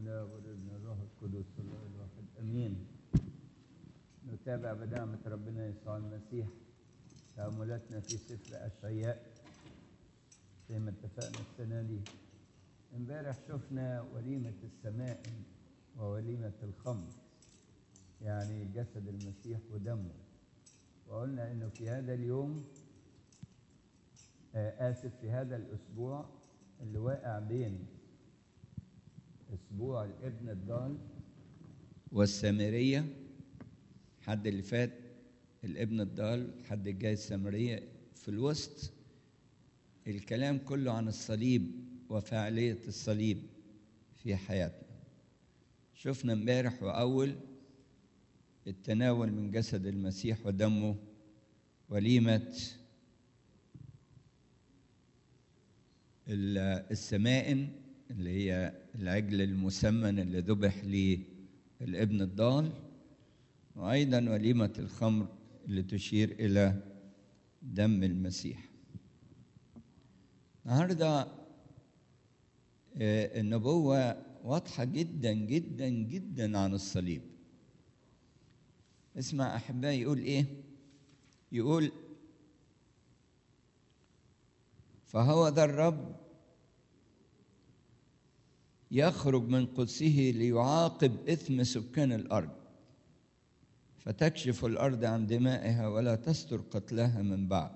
الله والابن الروح القدس الله الواحد امين نتابع بنعمة ربنا يسوع المسيح تأملاتنا في سفر أشعياء زي ما اتفقنا السنة دي امبارح شفنا وليمة السماء ووليمة الخمر يعني جسد المسيح ودمه وقلنا انه في هذا اليوم آه آسف في هذا الأسبوع اللي واقع بين أسبوع الابن الضال والسامرية حد اللي فات الابن الضال حد الجاي السامرية في الوسط الكلام كله عن الصليب وفاعلية الصليب في حياتنا شفنا امبارح وأول التناول من جسد المسيح ودمه وليمة السمائن اللي هي العجل المسمن اللي ذبح للابن الضال وأيضا وليمة الخمر اللي تشير إلى دم المسيح النهارده النبوة واضحة جدا جدا جدا عن الصليب اسمع أحبائي يقول إيه يقول فهو ذا الرب يخرج من قدسه ليعاقب إثم سكان الأرض فتكشف الأرض عن دمائها ولا تستر قتلها من بعد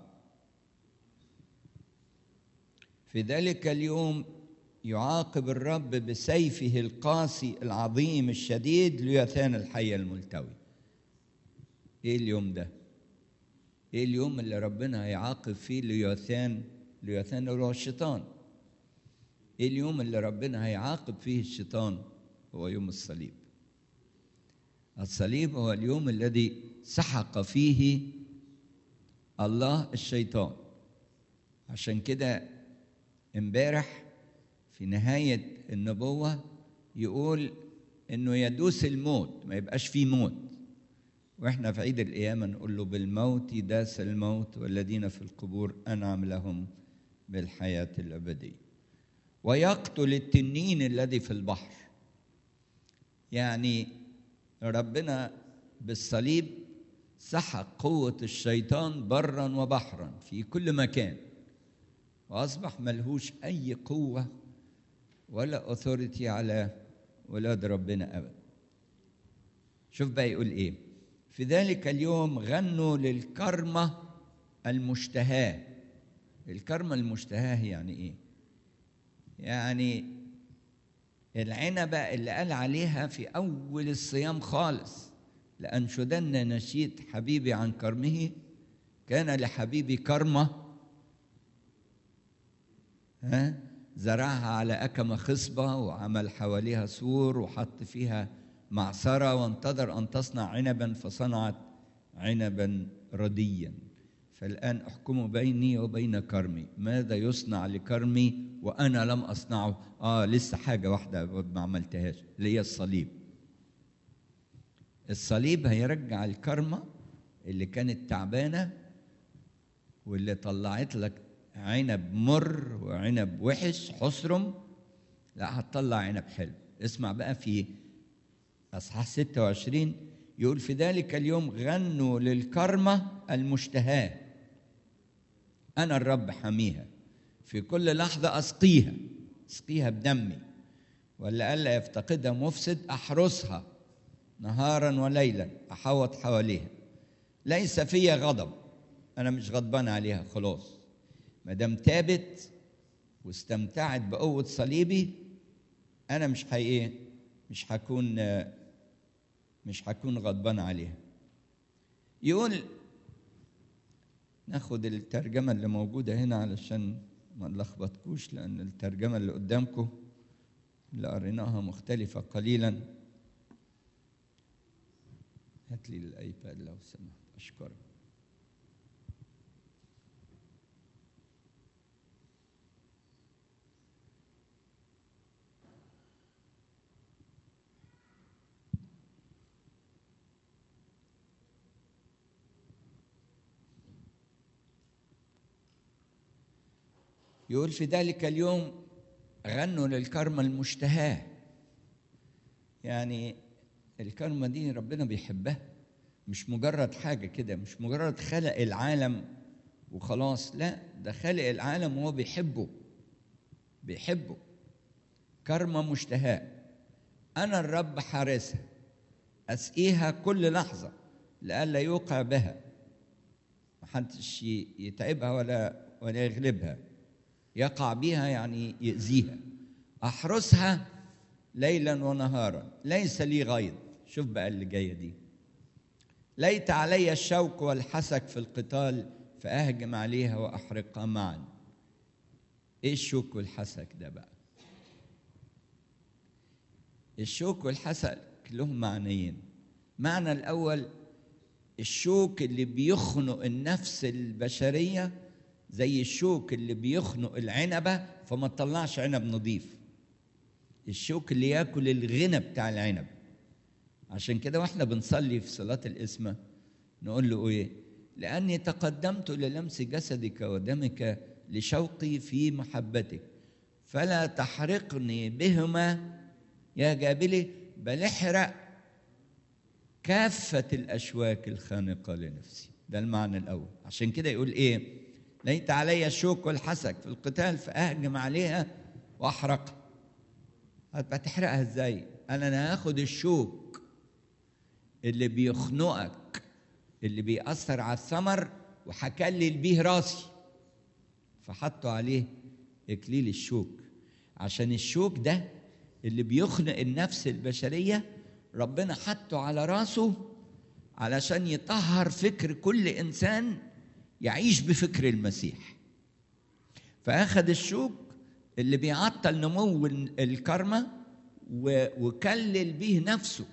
في ذلك اليوم يعاقب الرب بسيفه القاسي العظيم الشديد ليثان الحي الملتوي ايه اليوم ده ايه اليوم اللي ربنا هيعاقب فيه ليثان ليثان هو الشيطان ايه اليوم اللي ربنا هيعاقب فيه الشيطان هو يوم الصليب الصليب هو اليوم الذي سحق فيه الله الشيطان عشان كده امبارح في نهاية النبوة يقول انه يدوس الموت ما يبقاش فيه موت واحنا في عيد القيامة نقول له بالموت داس الموت والذين في القبور انعم لهم بالحياة الأبدية ويقتل التنين الذي في البحر يعني ربنا بالصليب سحق قوة الشيطان برا وبحرا في كل مكان وأصبح ملهوش أي قوة ولا أثوريتي على ولاد ربنا أبدا شوف بقى يقول إيه في ذلك اليوم غنوا للكرمة المشتهاة الكرمة المشتهاة يعني إيه يعني العنبة اللي قال عليها في أول الصيام خالص لأنشدن نشيد حبيبي عن كرمه كان لحبيبي كرمة ها زرعها على أكمة خصبة وعمل حواليها سور وحط فيها معصرة وانتظر أن تصنع عنبا فصنعت عنبا رديا فالآن أحكم بيني وبين كرمي ماذا يصنع لكرمي وأنا لم أصنعه آه لسه حاجة واحدة ما عملتهاش اللي هي الصليب الصليب هيرجع الكرمة اللي كانت تعبانة واللي طلعت لك عنب مر وعنب وحش حصرم لا هتطلع عنب حلو اسمع بقى في اصحاح 26 يقول في ذلك اليوم غنوا للكرمة المشتهاة أنا الرب حميها في كل لحظة أسقيها أسقيها بدمي ولا ألا يفتقدها مفسد أحرسها نهارا وليلا أحوط حواليها ليس فيا غضب أنا مش غضبان عليها خلاص ما دام تابت واستمتعت بقوة صليبي أنا مش حقيقي مش هكون مش هكون غضبان عليها يقول ناخد الترجمة اللي موجودة هنا علشان ما نلخبطكوش لأن الترجمة اللي قدامكم اللي قريناها مختلفة قليلا هات لي الأيباد لو سمحت أشكرك يقول في ذلك اليوم غنوا للكرمة المشتهاة يعني الكرمة دي ربنا بيحبها مش مجرد حاجة كده مش مجرد خلق العالم وخلاص لا ده خلق العالم وهو بيحبه بيحبه كرمة مشتهاة أنا الرب حارسها أسقيها كل لحظة لئلا يوقع بها محدش يتعبها ولا ولا يغلبها يقع بها يعني يأذيها أحرسها ليلا ونهارا ليس لي غيظ شوف بقى اللي جاية دي ليت علي الشوك والحسك في القتال فأهجم عليها وأحرقها معا إيه الشوك والحسك ده بقى الشوك والحسك لهم معنيين معنى الأول الشوك اللي بيخنق النفس البشرية زي الشوك اللي بيخنق العنبة فما تطلعش عنب نظيف الشوك اللي ياكل الغنى بتاع العنب عشان كده واحنا بنصلي في صلاة الإسمة نقول له ايه لأني تقدمت للمس جسدك ودمك لشوقي في محبتك فلا تحرقني بهما يا جابلي بل احرق كافة الأشواك الخانقة لنفسي ده المعنى الأول عشان كده يقول إيه ليت علي الشوك والحسك في القتال فأهجم عليها وأحرقها هتحرقها إزاي أنا أنا هاخد الشوك اللي بيخنقك اللي بيأثر على الثمر وهكلل بيه راسي فحطوا عليه إكليل الشوك عشان الشوك ده اللي بيخنق النفس البشرية ربنا حطه على راسه علشان يطهر فكر كل إنسان يعيش بفكر المسيح فأخذ الشوك اللي بيعطل نمو الكرمة وكلل به نفسه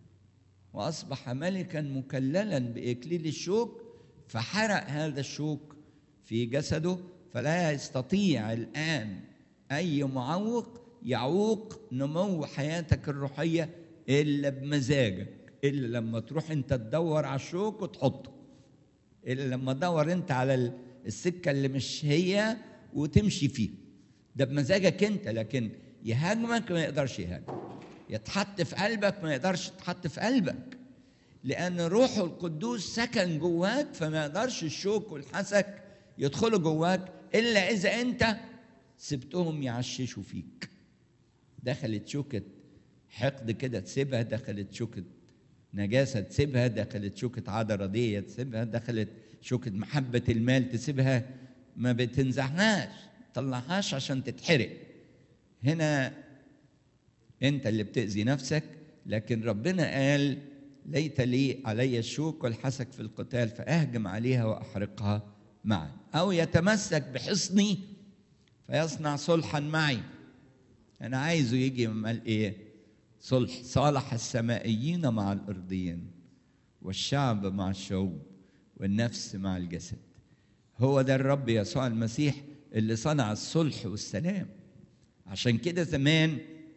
وأصبح ملكا مكللا بإكليل الشوك فحرق هذا الشوك في جسده فلا يستطيع الآن أي معوق يعوق نمو حياتك الروحية إلا بمزاجك إلا لما تروح أنت تدور على الشوك وتحطه إلا لما تدور أنت على السكة اللي مش هي وتمشي فيه ده بمزاجك أنت لكن يهاجمك ما يقدرش يهاجمك يتحط في قلبك ما يقدرش يتحط في قلبك لأن روحه القدوس سكن جواك فما يقدرش الشوك والحسك يدخلوا جواك إلا إذا أنت سبتهم يعششوا فيك دخلت شوكة حقد كده تسيبها دخلت شوكة نجاسة تسيبها دخلت شوكة عادة ردية تسيبها دخلت شوكة محبة المال تسيبها ما بتنزعهاش طلعهاش عشان تتحرق هنا انت اللي بتأذي نفسك لكن ربنا قال ليت لي علي الشوك والحسك في القتال فأهجم عليها وأحرقها معا أو يتمسك بحصني فيصنع صلحا معي أنا عايزه يجي مال إيه صلح صالح السمائيين مع الأرضيين والشعب مع الشعوب والنفس مع الجسد هو ده الرب يسوع المسيح اللي صنع الصلح والسلام عشان كده زمان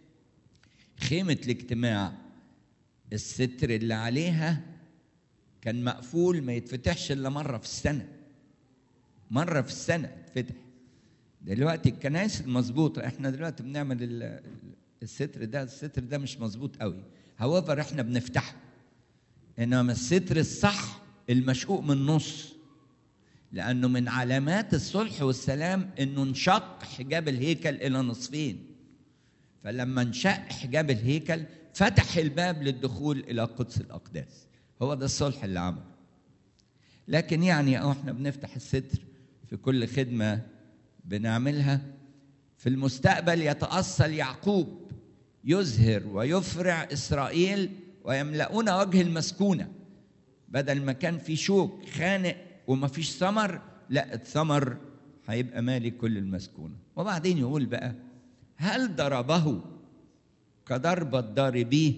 خيمة الاجتماع الستر اللي عليها كان مقفول ما يتفتحش إلا مرة في السنة مرة في السنة يتفتح دلوقتي الكنائس المظبوطة احنا دلوقتي بنعمل الستر ده الستر ده مش مظبوط قوي هوفر احنا بنفتحه انما الستر الصح المشقوق من النص لانه من علامات الصلح والسلام انه انشق حجاب الهيكل الى نصفين فلما انشق حجاب الهيكل فتح الباب للدخول الى قدس الاقداس هو ده الصلح اللي عمله لكن يعني او احنا بنفتح الستر في كل خدمه بنعملها في المستقبل يتأصل يعقوب يزهر ويفرع إسرائيل ويملؤون وجه المسكونة بدل ما كان في شوك خانق وما فيش ثمر لا الثمر هيبقى مالي كل المسكونة وبعدين يقول بقى هل ضربه كضربة ضاربيه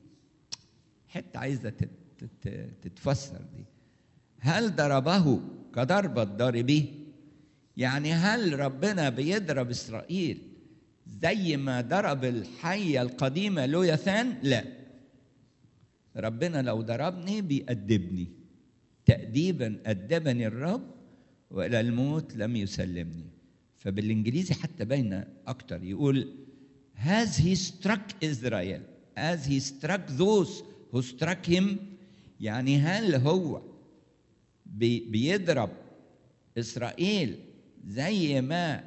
حتة عايزة تتفسر دي هل ضربه كضربة ضاربيه يعني هل ربنا بيضرب اسرائيل زي ما ضرب الحيه القديمه لويثان لا ربنا لو ضربني بيأدبني تأديبا أدبني الرب وإلى الموت لم يسلمني فبالإنجليزي حتى باينة أكتر يقول has he struck Israel as he struck those who struck him يعني هل هو بي بيضرب إسرائيل زي ما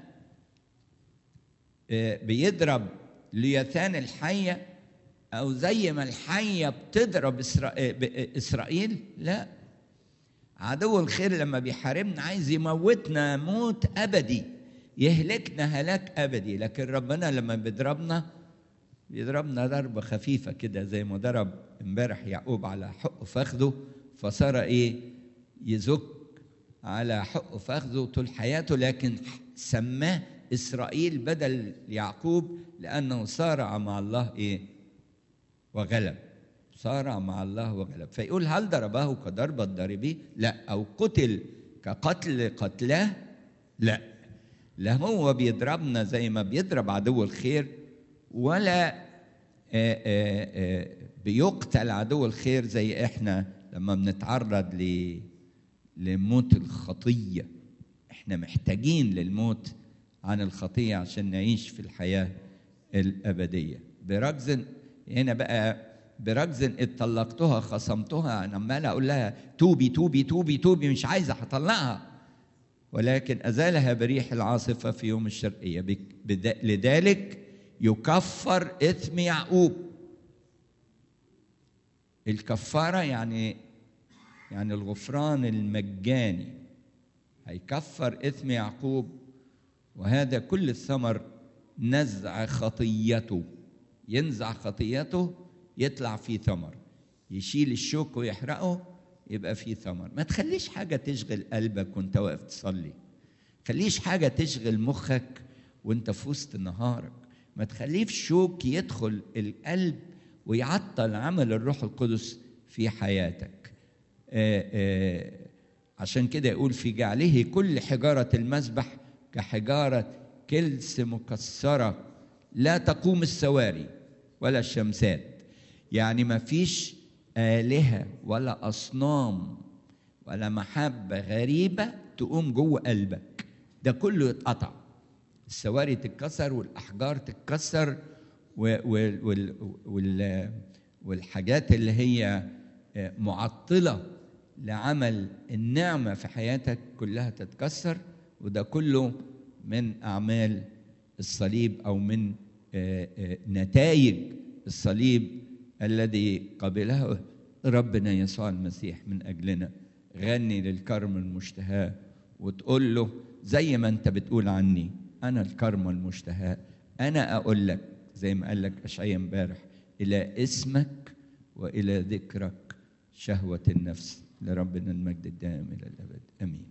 بيضرب ليثان الحية أو زي ما الحية بتضرب إسرائيل لا عدو الخير لما بيحاربنا عايز يموتنا موت أبدي يهلكنا هلاك أبدي لكن ربنا لما بيضربنا بيضربنا ضربة خفيفة كده زي ما ضرب امبارح يعقوب على حق فخذه فصار ايه يزك على حق فخذه طول حياته لكن سماه إسرائيل بدل يعقوب لأنه صارع مع الله إيه وغلب صارع مع الله وغلب فيقول هل ضربه كضرب الضاربين لا أو قتل كقتل قتلاه لا لا هو بيضربنا زي ما بيضرب عدو الخير ولا آآ آآ بيقتل عدو الخير زي احنا لما بنتعرض ل لموت الخطيه احنا محتاجين للموت عن الخطيه عشان نعيش في الحياه الابديه برجز هنا بقى برجز إذ طلقتها خصمتها انا عمال اقول لها توبي توبي توبي توبي مش عايزه هطلقها ولكن ازالها بريح العاصفه في يوم الشرقيه لذلك يكفر اثم يعقوب الكفاره يعني يعني الغفران المجاني هيكفر اثم يعقوب وهذا كل الثمر نزع خطيته ينزع خطيته يطلع فيه ثمر يشيل الشوك ويحرقه يبقى فيه ثمر ما تخليش حاجة تشغل قلبك وانت واقف تصلي خليش حاجة تشغل مخك وانت في وسط نهارك ما تخليش شوك يدخل القلب ويعطل عمل الروح القدس في حياتك آآ آآ عشان كده يقول في جعله كل حجارة المسبح كحجارة كلس مكسرة لا تقوم السواري ولا الشمسات يعني ما فيش آلهة ولا أصنام ولا محبة غريبة تقوم جوه قلبك ده كله يتقطع السواري تتكسر والأحجار تتكسر وال وال والحاجات اللي هي معطلة لعمل النعمة في حياتك كلها تتكسر وده كله من أعمال الصليب أو من نتائج الصليب الذي قبله ربنا يسوع المسيح من أجلنا غني للكرم المشتهاه وتقول له زي ما انت بتقول عني أنا الكرم المشتهاه أنا أقول لك زي ما قال لك أشعيا امبارح إلى اسمك وإلى ذكرك شهوة النفس لربنا المجد الدائم إلى الأبد آمين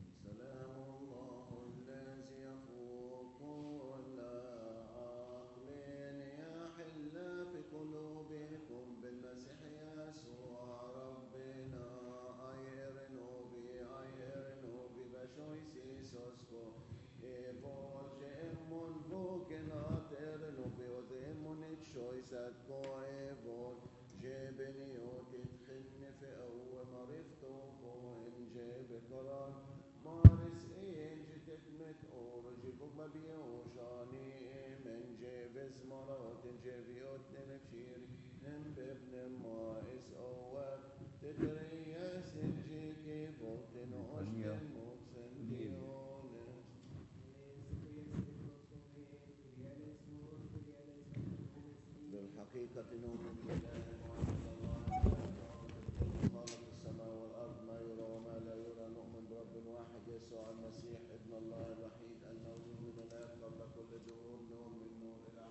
حقيقة نؤمن بالله خالق السماء والأرض ما يرى وما لا يرى نؤمن برب واحد يسوع المسيح ابن الله الوحيد المولود من الآب قبل كل دهور نور من نور إلى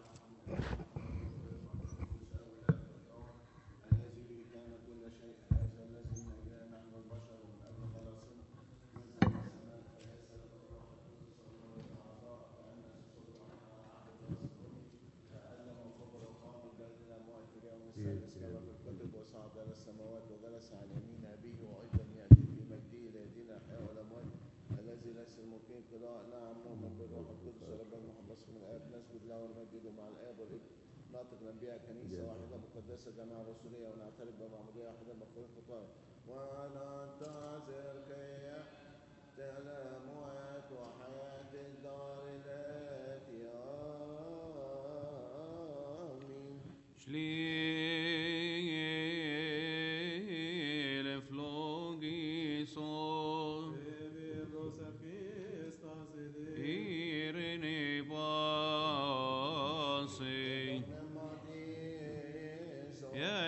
الذي به كان كل شيء هذا الذي من أجلنا نحن البشر من أجل خلاصنا نزل من السماء فليس له الروح القدس والنور الأعضاء كأن سسر على عهد الرسول تألم وكبر وقام من بين الأموات في اليوم السادس كما في الكتب وصعد إلى السماوات وجلس عن يمين أبيه وأيضا يأتي في مجده ليدين الأحياء والأموات الذي ليس الممكن قراء نعم نؤمن بالروح القدس رب المحبس من الآب نسجد له ونمجده مع الآب والابن ناطق الأنبياء كنيسة واحدة مقدسة جماعة رسولية ونعترف بمعمودية واحدة مغفرة الخطايا وننتظر كي يأتي الأموات وحياة الدار الآتية آمين Schlie